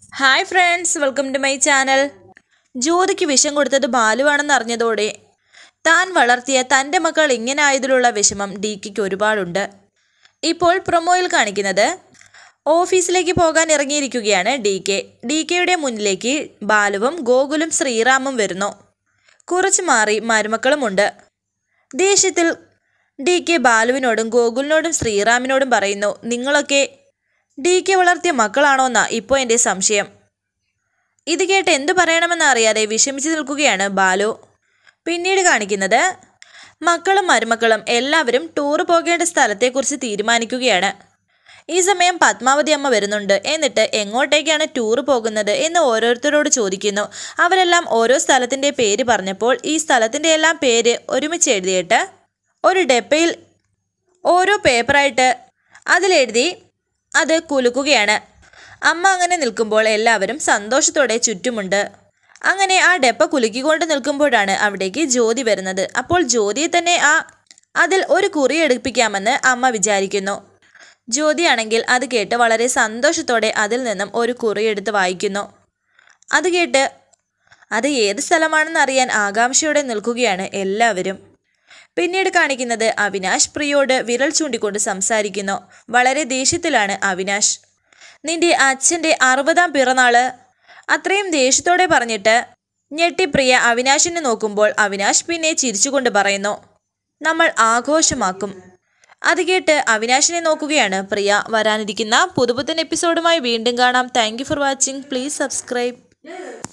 hi friends welcome to my channel ജ്യോതിക്ക് വിഷം കൊടുത്തത് ബാലുവാണെന്ന് അറിഞ്ഞതോടെ താൻ വളർത്തിയ തൻ്റെ മക്കൾ ഇങ്ങനെ ആയതിലുള്ള വിഷമം ഡി കെക്ക് ഒരുപാടുണ്ട് ഇപ്പോൾ പ്രൊമോയിൽ കാണിക്കുന്നത് ഓഫീസിലേക്ക് പോകാൻ ഇറങ്ങിയിരിക്കുകയാണ് ഡി കെ ഡി കെയുടെ മുന്നിലേക്ക് ബാലുവും ഗോകുലും ശ്രീറാമും വരുന്നു കുറച്ച് മാറി മരുമക്കളുമുണ്ട് ദേഷ്യത്തിൽ ഡി കെ ബാലുവിനോടും ഗോകുലിനോടും ശ്രീറാമിനോടും പറയുന്നു നിങ്ങളൊക്കെ ഡി കെ വളർത്തിയ മക്കളാണോന്നാ ഇപ്പോൾ എൻ്റെ സംശയം ഇത് കേട്ട് എന്തു പറയണമെന്ന് അറിയാതെ വിഷമിച്ചു നിൽക്കുകയാണ് ബാലു പിന്നീട് കാണിക്കുന്നത് മക്കളും മരുമക്കളും എല്ലാവരും ടൂർ പോകേണ്ട സ്ഥലത്തെക്കുറിച്ച് തീരുമാനിക്കുകയാണ് ഈ സമയം പത്മാവതി അമ്മ വരുന്നുണ്ട് എന്നിട്ട് എങ്ങോട്ടേക്കാണ് ടൂർ പോകുന്നത് എന്ന് ഓരോരുത്തരോട് ചോദിക്കുന്നു അവരെല്ലാം ഓരോ സ്ഥലത്തിൻ്റെ പേര് പറഞ്ഞപ്പോൾ ഈ സ്ഥലത്തിൻ്റെ എല്ലാം പേര് ഒരുമിച്ച് എഴുതിയിട്ട് ഒരു ഡെപ്പയിൽ ഓരോ പേപ്പറായിട്ട് അതിലെഴുതി അത് കുലുക്കുകയാണ് അമ്മ അങ്ങനെ നിൽക്കുമ്പോൾ എല്ലാവരും സന്തോഷത്തോടെ ചുറ്റുമുണ്ട് അങ്ങനെ ആ ഡെപ്പ കുലുക്കിക്കൊണ്ട് നിൽക്കുമ്പോഴാണ് അവിടേക്ക് ജ്യോതി വരുന്നത് അപ്പോൾ ജ്യോതിയെ തന്നെ ആ അതിൽ ഒരു കുറി എടുപ്പിക്കാമെന്ന് അമ്മ വിചാരിക്കുന്നു ജ്യോതിയാണെങ്കിൽ അത് കേട്ട് വളരെ സന്തോഷത്തോടെ അതിൽ നിന്നും ഒരു കുറി എടുത്ത് വായിക്കുന്നു അത് കേട്ട് അത് ഏത് സ്ഥലമാണെന്ന് അറിയാൻ ആകാംക്ഷയോടെ നിൽക്കുകയാണ് എല്ലാവരും പിന്നീട് കാണിക്കുന്നത് അവിനാശ് പ്രിയോട് വിരൽ ചൂണ്ടിക്കൊണ്ട് സംസാരിക്കുന്നു വളരെ ദേഷ്യത്തിലാണ് അവിനാശ് നിന്റെ അച്ഛൻ്റെ അറുപതാം പിറന്നാള് അത്രയും ദേഷ്യത്തോടെ പറഞ്ഞിട്ട് ഞെട്ടിപ്രിയ അവിനാശിനെ നോക്കുമ്പോൾ അവിനാശ് പിന്നെ ചിരിച്ചുകൊണ്ട് പറയുന്നു നമ്മൾ ആഘോഷമാക്കും അത് കേട്ട് അവിനാശിനെ നോക്കുകയാണ് പ്രിയ വരാനിരിക്കുന്ന പുതുപുത്തൻ എപ്പിസോഡുമായി വീണ്ടും കാണാം thank for watching please subscribe